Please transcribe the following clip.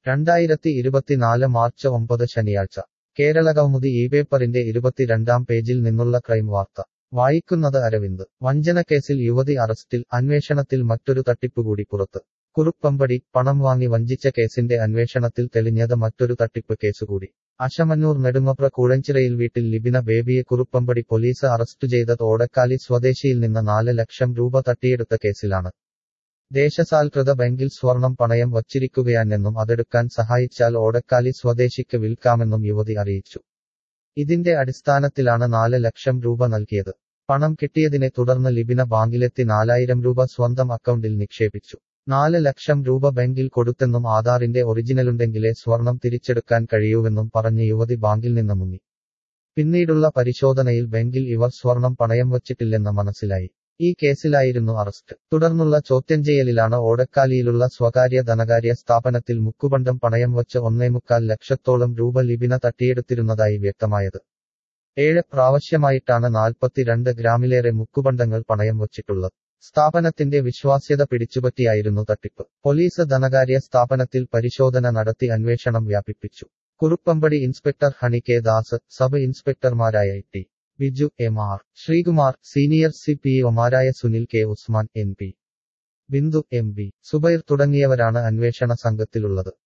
രണ്ടായിരത്തി ഇരുപത്തിനാല് മാർച്ച് ഒമ്പത് ശനിയാഴ്ച കേരളകൗമുദി ഈ പേപ്പറിന്റെ ഇരുപത്തിരണ്ടാം പേജിൽ നിന്നുള്ള ക്രൈം വാർത്ത വായിക്കുന്നത് അരവിന്ദ് വഞ്ചനക്കേസിൽ യുവതി അറസ്റ്റിൽ അന്വേഷണത്തിൽ മറ്റൊരു തട്ടിപ്പുകൂടി പുറത്ത് കുറുപ്പമ്പടി പണം വാങ്ങി വഞ്ചിച്ച കേസിന്റെ അന്വേഷണത്തിൽ തെളിഞ്ഞത് മറ്റൊരു തട്ടിപ്പ് കേസുകൂടി അശമന്നൂർ നെടുമപ്ര കൂഴഞ്ചിറയിൽ വീട്ടിൽ ലിബിന ബേബിയെ കുറുപ്പമ്പടി പോലീസ് അറസ്റ്റ് ചെയ്തത് ഓടക്കാലി സ്വദേശിയിൽ നിന്ന് നാല് ലക്ഷം രൂപ തട്ടിയെടുത്ത കേസിലാണ് ദേശസാൽകൃത ബാങ്കിൽ സ്വർണം പണയം വച്ചിരിക്കുകയാണെന്നും അതെടുക്കാൻ സഹായിച്ചാൽ ഓടക്കാലി സ്വദേശിക്ക് വിൽക്കാമെന്നും യുവതി അറിയിച്ചു ഇതിന്റെ അടിസ്ഥാനത്തിലാണ് നാല് ലക്ഷം രൂപ നൽകിയത് പണം കിട്ടിയതിനെ തുടർന്ന് ലിബിന ബാങ്കിലെത്തി നാലായിരം രൂപ സ്വന്തം അക്കൗണ്ടിൽ നിക്ഷേപിച്ചു നാല് ലക്ഷം രൂപ ബാങ്കിൽ കൊടുത്തെന്നും ആധാറിന്റെ ഒറിജിനലുണ്ടെങ്കിലേ സ്വർണം തിരിച്ചെടുക്കാൻ കഴിയൂവെന്നും പറഞ്ഞ് യുവതി ബാങ്കിൽ നിന്ന് മുങ്ങി പിന്നീടുള്ള പരിശോധനയിൽ ബാങ്കിൽ ഇവർ സ്വർണം പണയം വച്ചിട്ടില്ലെന്ന് മനസ്സിലായി ഈ കേസിലായിരുന്നു അറസ്റ്റ് തുടർന്നുള്ള ചോദ്യം ചെയ്യലിലാണ് ഓടക്കാലിയിലുള്ള സ്വകാര്യ ധനകാര്യ സ്ഥാപനത്തിൽ മുക്കുബണ്ടം പണയം വച്ച് ഒന്നേമുക്കാൽ ലക്ഷത്തോളം രൂപ ലിബിന തട്ടിയെടുത്തിരുന്നതായി വ്യക്തമായത് ഏഴ് പ്രാവശ്യമായിട്ടാണ് നാൽപ്പത്തിരണ്ട് ഗ്രാമിലേറെ മുക്കുബണ്ടങ്ങൾ പണയം വച്ചിട്ടുള്ളത് സ്ഥാപനത്തിന്റെ വിശ്വാസ്യത പിടിച്ചുപറ്റിയായിരുന്നു തട്ടിപ്പ് പോലീസ് ധനകാര്യ സ്ഥാപനത്തിൽ പരിശോധന നടത്തി അന്വേഷണം വ്യാപിപ്പിച്ചു Kuruppampady inspector Honey K Das sub ഇൻസ്പെക്ടർമാരായ T Biju M R Sreekumar senior C P ഒമാരായ Sunil K Usman N P Bindu M B Subair തുടങ്ങിയവരാണ് അന്വേഷണ സംഘത്തിലുള്ളത്